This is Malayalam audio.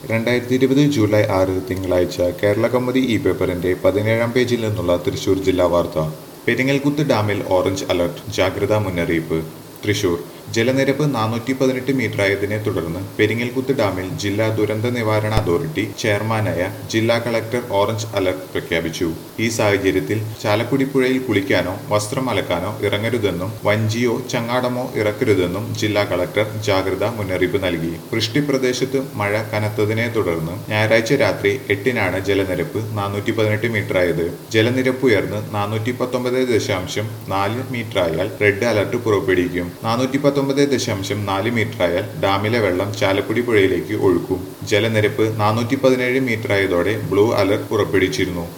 രണ്ടായിരത്തി ഇരുപത് ജൂലൈ ആറ് തിങ്കളാഴ്ച കേരള കൗമുദി ഇ പേപ്പറിന്റെ പതിനേഴാം പേജിൽ നിന്നുള്ള തൃശൂർ ജില്ലാ വാർത്ത പെരിങ്ങൽകുത്ത് ഡാമിൽ ഓറഞ്ച് അലർട്ട് ജാഗ്രതാ മുന്നറിയിപ്പ് തൃശൂർ ജലനിരപ്പ് നാനൂറ്റി പതിനെട്ട് മീറ്ററായതിനെ തുടർന്ന് പെരിങ്ങൽകുത്ത് ഡാമിൽ ജില്ലാ ദുരന്ത നിവാരണ അതോറിറ്റി ചെയർമാനായ ജില്ലാ കളക്ടർ ഓറഞ്ച് അലർട്ട് പ്രഖ്യാപിച്ചു ഈ സാഹചര്യത്തിൽ ചാലക്കുടി പുഴയിൽ കുളിക്കാനോ വസ്ത്രം അലക്കാനോ ഇറങ്ങരുതെന്നും വഞ്ചിയോ ചങ്ങാടമോ ഇറക്കരുതെന്നും ജില്ലാ കളക്ടർ ജാഗ്രതാ മുന്നറിയിപ്പ് നൽകി വൃഷ്ടി പ്രദേശത്ത് മഴ കനത്തതിനെ തുടർന്ന് ഞായറാഴ്ച രാത്രി എട്ടിനാണ് ജലനിരപ്പ് നാനൂറ്റി പതിനെട്ട് മീറ്ററായത് ജലനിരപ്പ് ഉയർന്ന് നാനൂറ്റി പത്തൊമ്പത് ദശാംശം നാല് മീറ്ററായാൽ റെഡ് അലർട്ട് പുറപ്പെടുവിക്കും നാനൂറ്റി പത്തൊമ്പത് ദശാംശം നാല് മീറ്ററായാൽ ഡാമിലെ വെള്ളം ചാലക്കുടി പുഴയിലേക്ക് ഒഴുക്കും ജലനിരപ്പ് നാനൂറ്റി പതിനേഴ് മീറ്ററായതോടെ ബ്ലൂ അലർട്ട് പുറപ്പെടുവിച്ചിരുന്നു